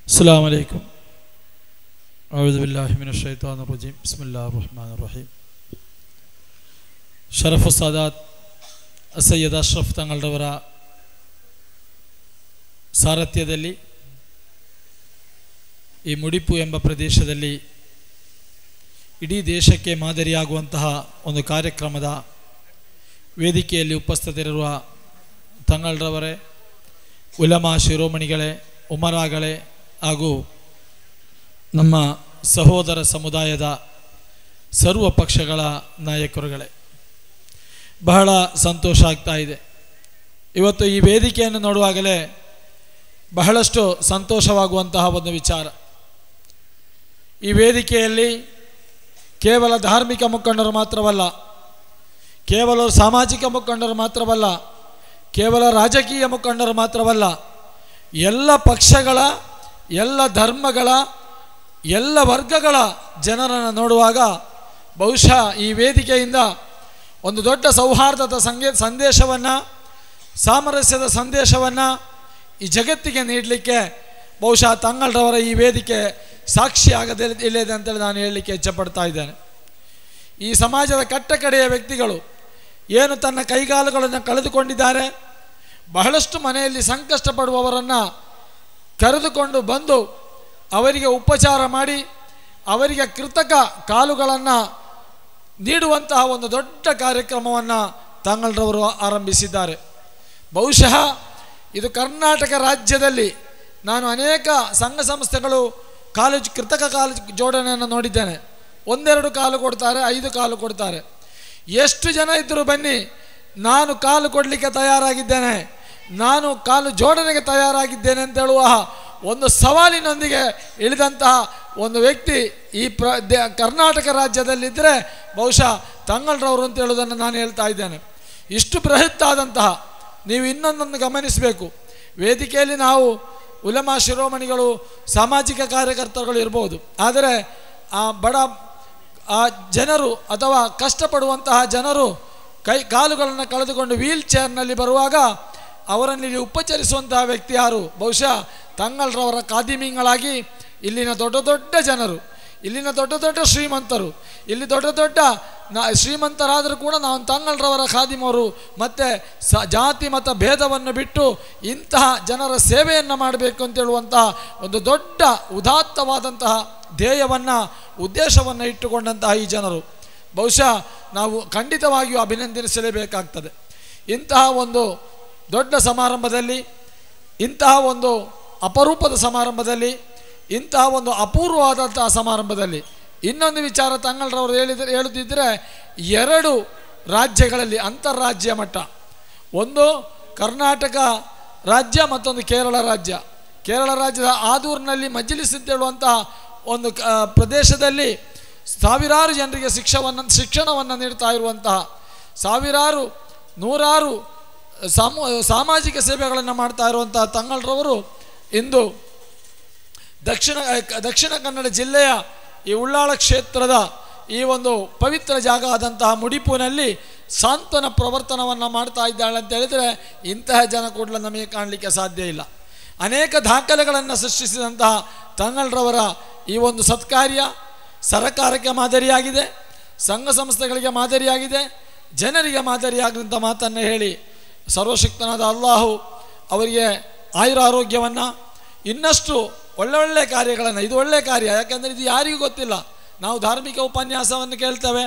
السلام عليكم أعوذ بالله من الشيطان الرجيم بسم الله الرحمن الرحيم ഷറഫ് സാദാത്ത് സയ്യദ് ಅಶ್ರಫ್ ತಂಗಳವರ ಸಾರಥ್ಯದಲ್ಲಿ ಈ ಮುಡಿಪು ಎಂಬ ಪ್ರದೇಶದಲ್ಲಿ ಇಡೀ ದೇಶಕ್ಕೆ ಮಾದರಿಯಾಗುವಂತಹ ಒಂದು ಕಾರ್ಯಕ್ರಮದ ವೇದಿಕೆಯಲ್ಲಿ ಉಪಸ್ಥಿತರಿರುವ ತಂಗಳರವರೇ ಉಲಮಾ ಶಿರೋಮಣಿಗಳೇ ಉಮರಾಗಳೇ ಹಾಗೂ ನಮ್ಮ ಸಹೋದರ ಸಮುದಾಯದ ಸರ್ವ ಪಕ್ಷಗಳ ನಾಯಕರುಗಳೇ ಬಹಳ ಸಂತೋಷ ಆಗ್ತಾ ಇದೆ ಇವತ್ತು ಈ ವೇದಿಕೆಯನ್ನು ನೋಡುವಾಗಲೇ ಬಹಳಷ್ಟು ಸಂತೋಷವಾಗುವಂತಹ ಒಂದು ವಿಚಾರ ಈ ವೇದಿಕೆಯಲ್ಲಿ ಕೇವಲ ಧಾರ್ಮಿಕ ಮುಖಂಡರು ಮಾತ್ರವಲ್ಲ ಕೇವಲ ಸಾಮಾಜಿಕ ಮುಖಂಡರು ಮಾತ್ರವಲ್ಲ ಕೇವಲ ರಾಜಕೀಯ ಮುಖಂಡರು ಮಾತ್ರವಲ್ಲ ಎಲ್ಲ ಪಕ್ಷಗಳ ಎಲ್ಲ ಧರ್ಮಗಳ ಎಲ್ಲ ವರ್ಗಗಳ ಜನರನ್ನು ನೋಡುವಾಗ ಬಹುಶಃ ಈ ವೇದಿಕೆಯಿಂದ ಒಂದು ದೊಡ್ಡ ಸೌಹಾರ್ದದ ಸಂಗೇ ಸಂದೇಶವನ್ನು ಸಾಮರಸ್ಯದ ಸಂದೇಶವನ್ನು ಈ ಜಗತ್ತಿಗೆ ನೀಡಲಿಕ್ಕೆ ಬಹುಶಃ ತಂಗಳರವರ ಈ ವೇದಿಕೆ ಸಾಕ್ಷಿ ಆಗದೇ ಇಲ್ಲದೆ ಅಂತೇಳಿ ನಾನು ಹೇಳಲಿಕ್ಕೆ ಇಚ್ಛಪಡ್ತಾ ಇದ್ದೇನೆ ಈ ಸಮಾಜದ ಕಟ್ಟಕಡೆಯ ವ್ಯಕ್ತಿಗಳು ಏನು ತನ್ನ ಕೈಗಾಲುಗಳನ್ನು ಕಳೆದುಕೊಂಡಿದ್ದಾರೆ ಬಹಳಷ್ಟು ಮನೆಯಲ್ಲಿ ಸಂಕಷ್ಟ ಪಡುವವರನ್ನು ಕರೆದುಕೊಂಡು ಬಂದು ಅವರಿಗೆ ಉಪಚಾರ ಮಾಡಿ ಅವರಿಗೆ ಕೃತಕ ಕಾಲುಗಳನ್ನು ನೀಡುವಂತಹ ಒಂದು ದೊಡ್ಡ ಕಾರ್ಯಕ್ರಮವನ್ನು ತಂಗಳರವರು ಆರಂಭಿಸಿದ್ದಾರೆ ಬಹುಶಃ ಇದು ಕರ್ನಾಟಕ ರಾಜ್ಯದಲ್ಲಿ ನಾನು ಅನೇಕ ಸಂಘ ಸಂಸ್ಥೆಗಳು ಕಾಲೇಜ್ ಕೃತಕ ಕಾಲೇಜ್ ಜೋಡಣೆಯನ್ನು ನೋಡಿದ್ದೇನೆ ಒಂದೆರಡು ಕಾಲು ಕೊಡ್ತಾರೆ ಐದು ಕಾಲು ಕೊಡ್ತಾರೆ ಎಷ್ಟು ಜನ ಇದ್ದರೂ ಬನ್ನಿ ನಾನು ಕಾಲು ಕೊಡಲಿಕ್ಕೆ ತಯಾರಾಗಿದ್ದೇನೆ ನಾನು ಕಾಲು ಜೋಡಣೆಗೆ ತಯಾರಾಗಿದ್ದೇನೆ ಅಂತ ಹೇಳುವ ಒಂದು ಸವಾಲಿನೊಂದಿಗೆ ಇಳಿದಂತಹ ಒಂದು ವ್ಯಕ್ತಿ ಈ ಪ್ರ ದೇ ಕರ್ನಾಟಕ ರಾಜ್ಯದಲ್ಲಿದ್ದರೆ ಬಹುಶಃ ತಂಗಳರವರು ಅಂತ ಹೇಳೋದನ್ನು ನಾನು ಹೇಳ್ತಾ ಇದ್ದೇನೆ ಇಷ್ಟು ಬೃಹತ್ತಾದಂತಹ ನೀವು ಇನ್ನೊಂದನ್ನು ಗಮನಿಸಬೇಕು ವೇದಿಕೆಯಲ್ಲಿ ನಾವು ಉಲಮಾ ಶಿರೋಮಣಿಗಳು ಸಾಮಾಜಿಕ ಕಾರ್ಯಕರ್ತರುಗಳು ಇರ್ಬೋದು ಆದರೆ ಆ ಬಡ ಆ ಜನರು ಅಥವಾ ಕಷ್ಟಪಡುವಂತಹ ಜನರು ಕೈ ಕಾಲುಗಳನ್ನು ಕಳೆದುಕೊಂಡು ವೀಲ್ ಚೇರ್ನಲ್ಲಿ ಬರುವಾಗ ಅವರನ್ನು ಇಲ್ಲಿ ಉಪಚರಿಸುವಂತಹ ವ್ಯಕ್ತಿ ಯಾರು ಬಹುಶಃ ತಂಗಳರವರ ಕಾದಿಮಿಂಗಳಾಗಿ ಇಲ್ಲಿನ ದೊಡ್ಡ ದೊಡ್ಡ ಜನರು ಇಲ್ಲಿನ ದೊಡ್ಡ ದೊಡ್ಡ ಶ್ರೀಮಂತರು ಇಲ್ಲಿ ದೊಡ್ಡ ದೊಡ್ಡ ನಾ ಶ್ರೀಮಂತರಾದರೂ ಕೂಡ ನಾವು ತಂಗಳರವರ ಖಾದಿಮರು ಮತ್ತು ಸ ಜಾತಿ ಮತ ಭೇದವನ್ನು ಬಿಟ್ಟು ಇಂತಹ ಜನರ ಸೇವೆಯನ್ನು ಮಾಡಬೇಕು ಅಂತ ಹೇಳುವಂತಹ ಒಂದು ದೊಡ್ಡ ಉದಾತ್ತವಾದಂತಹ ಧ್ಯೇಯವನ್ನು ಉದ್ದೇಶವನ್ನು ಇಟ್ಟುಕೊಂಡಂತಹ ಈ ಜನರು ಬಹುಶಃ ನಾವು ಖಂಡಿತವಾಗಿಯೂ ಅಭಿನಂದಿಸಲೇಬೇಕಾಗ್ತದೆ ಇಂತಹ ಒಂದು ದೊಡ್ಡ ಸಮಾರಂಭದಲ್ಲಿ ಇಂತಹ ಒಂದು ಅಪರೂಪದ ಸಮಾರಂಭದಲ್ಲಿ ಇಂತಹ ಒಂದು ಅಪೂರ್ವವಾದಂತಹ ಸಮಾರಂಭದಲ್ಲಿ ಇನ್ನೊಂದು ವಿಚಾರ ತಂಗಳರವರು ಹೇಳಿದರೆ ಹೇಳುತ್ತಿದ್ದರೆ ಎರಡು ರಾಜ್ಯಗಳಲ್ಲಿ ಅಂತಾರಾಜ್ಯ ಮಟ್ಟ ಒಂದು ಕರ್ನಾಟಕ ರಾಜ್ಯ ಮತ್ತೊಂದು ಕೇರಳ ರಾಜ್ಯ ಕೇರಳ ರಾಜ್ಯದ ಆದೂರಿನಲ್ಲಿ ಮಜ್ಲಿಸ್ ಅಂತ ಹೇಳುವಂತಹ ಒಂದು ಕ ಪ್ರದೇಶದಲ್ಲಿ ಸಾವಿರಾರು ಜನರಿಗೆ ಶಿಕ್ಷವನ್ನು ಶಿಕ್ಷಣವನ್ನು ನೀಡ್ತಾ ಇರುವಂತಹ ಸಾವಿರಾರು ನೂರಾರು ಸಾಮೂ ಸಾಮಾಜಿಕ ಸೇವೆಗಳನ್ನು ಮಾಡ್ತಾ ಇರುವಂತಹ ತಂಗಳರವರು ಇಂದು ದಕ್ಷಿಣ ದಕ್ಷಿಣ ಕನ್ನಡ ಜಿಲ್ಲೆಯ ಈ ಉಳ್ಳಾಳ ಕ್ಷೇತ್ರದ ಈ ಒಂದು ಪವಿತ್ರ ಜಾಗ ಆದಂತಹ ಮುಡಿಪುನಲ್ಲಿ ಸಾಂತ್ವನ ಪ್ರವರ್ತನವನ್ನು ಮಾಡ್ತಾ ಇದ್ದಾಳೆ ಅಂತ ಹೇಳಿದರೆ ಇಂತಹ ಜನ ಕೂಡಲೇ ನಮಗೆ ಕಾಣಲಿಕ್ಕೆ ಸಾಧ್ಯ ಇಲ್ಲ ಅನೇಕ ದಾಖಲೆಗಳನ್ನು ಸೃಷ್ಟಿಸಿದಂತಹ ತಂಗಳರವರ ಈ ಒಂದು ಸತ್ಕಾರ್ಯ ಸರಕಾರಕ್ಕೆ ಮಾದರಿಯಾಗಿದೆ ಸಂಘ ಸಂಸ್ಥೆಗಳಿಗೆ ಮಾದರಿಯಾಗಿದೆ ಜನರಿಗೆ ಮಾದರಿಯಾಗಂಥ ಮಾತನ್ನು ಹೇಳಿ ಸರ್ವಶಕ್ತನಾದ ಅಲ್ಲಾಹು ಅವರಿಗೆ ಆಯುರಾರೋಗ್ಯವನ್ನು ಇನ್ನಷ್ಟು ಒಳ್ಳೊಳ್ಳೆ ಕಾರ್ಯಗಳನ್ನು ಇದು ಒಳ್ಳೆಯ ಕಾರ್ಯ ಯಾಕೆಂದರೆ ಇದು ಯಾರಿಗೂ ಗೊತ್ತಿಲ್ಲ ನಾವು ಧಾರ್ಮಿಕ ಉಪನ್ಯಾಸವನ್ನು ಕೇಳ್ತೇವೆ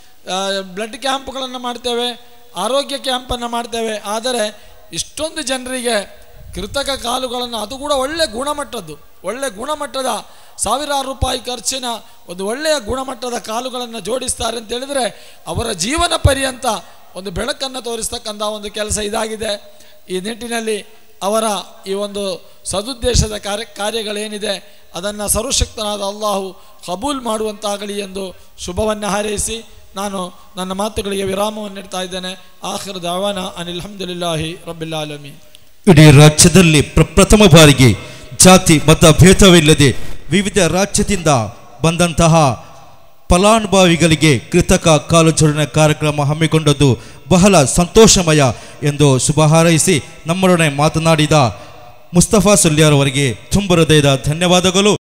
ಬ್ಲಡ್ ಕ್ಯಾಂಪ್ಗಳನ್ನು ಮಾಡ್ತೇವೆ ಆರೋಗ್ಯ ಕ್ಯಾಂಪನ್ನು ಮಾಡ್ತೇವೆ ಆದರೆ ಇಷ್ಟೊಂದು ಜನರಿಗೆ ಕೃತಕ ಕಾಲುಗಳನ್ನು ಅದು ಕೂಡ ಒಳ್ಳೆಯ ಗುಣಮಟ್ಟದ್ದು ಒಳ್ಳೆಯ ಗುಣಮಟ್ಟದ ಸಾವಿರಾರು ರೂಪಾಯಿ ಖರ್ಚಿನ ಒಂದು ಒಳ್ಳೆಯ ಗುಣಮಟ್ಟದ ಕಾಲುಗಳನ್ನು ಜೋಡಿಸ್ತಾರೆ ಅಂತ ಹೇಳಿದರೆ ಅವರ ಜೀವನ ಪರ್ಯಂತ ಒಂದು ಬೆಳಕನ್ನು ತೋರಿಸ್ತಕ್ಕಂಥ ಒಂದು ಕೆಲಸ ಇದಾಗಿದೆ ಈ ನಿಟ್ಟಿನಲ್ಲಿ ಅವರ ಈ ಒಂದು ಸದುದ್ದೇಶದ ಕಾರ್ಯ ಕಾರ್ಯಗಳೇನಿದೆ ಅದನ್ನು ಸರ್ವಶಕ್ತನಾದ ಅಲ್ಲಾಹು ಕಬೂಲ್ ಮಾಡುವಂತಾಗಲಿ ಎಂದು ಶುಭವನ್ನು ಹಾರೈಸಿ ನಾನು ನನ್ನ ಮಾತುಗಳಿಗೆ ವಿರಾಮವನ್ನು ನೀಡ್ತಾ ಇದ್ದೇನೆ ಆಖಿರ್ ದಾವಾನ ಅನಿಲ್ ಹಮ್ದುಲಿಲ್ಲಾಹಿ ರಬ್ಬಿಲ್ಲಾಲಮಿ ಇಡೀ ರಾಜ್ಯದಲ್ಲಿ ಪ್ರಪ್ರಥಮ ಬಾರಿಗೆ ಜಾತಿ ಮತ ಭೇದವಿಲ್ಲದೆ ವಿವಿಧ ರಾಜ್ಯದಿಂದ ಬಂದಂತಹ ಫಲಾನುಭವಿಗಳಿಗೆ ಕೃತಕ ಕಾಲು ಜೋಡಣೆ ಕಾರ್ಯಕ್ರಮ ಹಮ್ಮಿಕೊಂಡದ್ದು ಬಹಳ ಸಂತೋಷಮಯ ಎಂದು ಶುಭ ಹಾರೈಸಿ ನಮ್ಮೊಡನೆ ಮಾತನಾಡಿದ ಮುಸ್ತಫಾ ಸುಲ್ಯಾರ್ ಅವರಿಗೆ ತುಂಬ ಹೃದಯದ ಧನ್ಯವಾದಗಳು